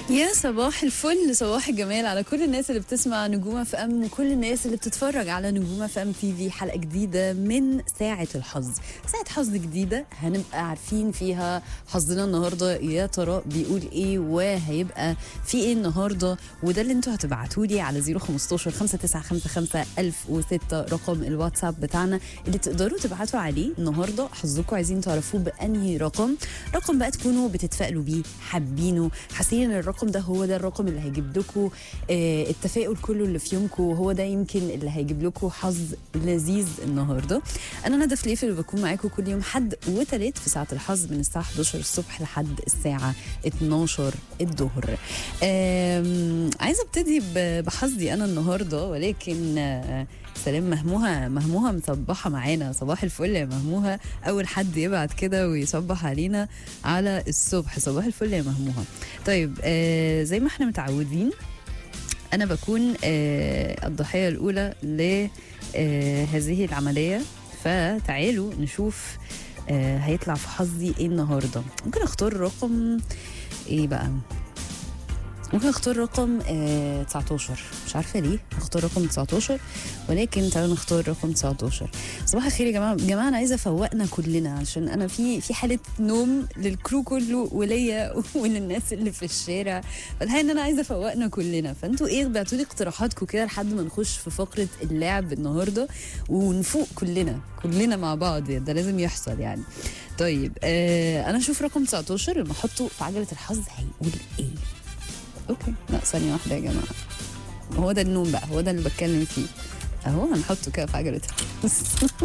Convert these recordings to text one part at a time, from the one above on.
يا صباح الفل صباح الجمال على كل الناس اللي بتسمع نجومة في أم وكل الناس اللي بتتفرج على نجومة في أم تي في حلقة جديدة من ساعة الحظ ساعة حظ جديدة هنبقى عارفين فيها حظنا النهاردة يا ترى بيقول إيه وهيبقى في إيه النهاردة وده اللي انتوا هتبعتوا لي على 015 5955 1006 رقم الواتساب بتاعنا اللي تقدروا تبعتوا عليه النهاردة حظكم عايزين تعرفوه بأنهي رقم رقم بقى تكونوا بتتفائلوا بيه حابينه حاسين ان الرقم ده هو ده الرقم اللي هيجيب لكم آه التفاؤل كله اللي في يومكم وهو ده يمكن اللي هيجيب لكم حظ لذيذ النهارده انا ندى فليفل اللي بكون معاكم كل يوم حد وتلات في ساعه الحظ من الساعه 11 الصبح لحد الساعه 12 الظهر آم، عايزه ابتدي ب- بحظي انا النهارده ولكن آه، سلام مهموها مهموها مصبحه معانا صباح الفل يا مهموها اول حد يبعت كده ويصبح علينا على الصبح صباح الفل يا مهموها طيب آه زي ما احنا متعودين انا بكون آه الضحيه الاولى لهذه العمليه فتعالوا نشوف آه هيطلع في حظي ايه النهارده ممكن اختار رقم ايه بقى ممكن اختار رقم آه 19 مش عارفه ليه اختار رقم 19 ولكن تعالوا نختار رقم 19 صباح الخير يا جماعه يا جماعه انا عايزه افوقنا كلنا عشان انا في في حاله نوم للكرو كله وليا وللناس اللي في الشارع فالحقيقه ان انا عايزه افوقنا كلنا فانتوا ايه ابعتوا لي اقتراحاتكم كده لحد ما نخش في فقره اللعب النهارده ونفوق كلنا كلنا مع بعض ده لازم يحصل يعني طيب آه انا اشوف رقم 19 لما احطه في عجله الحظ هيقول ايه اوكي لا ثانيه واحده يا جماعه هو ده النوم بقى هو ده اللي بتكلم فيه اهو هنحطه كده في عجله الحظ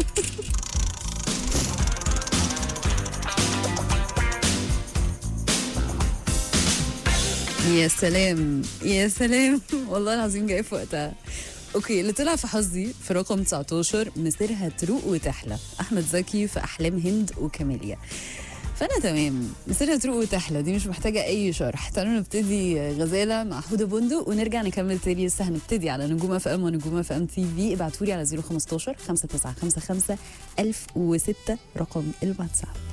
يا سلام يا سلام والله العظيم جاي في وقتها اوكي اللي طلع في حظي في رقم 19 مسيرها تروق وتحلى احمد زكي في احلام هند وكاميليا فانا تمام مسيرها تروق وتحلى دي مش محتاجه اي شرح تعالوا نبتدي غزاله مع حوده بندق ونرجع نكمل تاني لسه هنبتدي على نجومه في ام ونجومه في ام تي في ابعتوا لي على 015 5955 1006 رقم الواتساب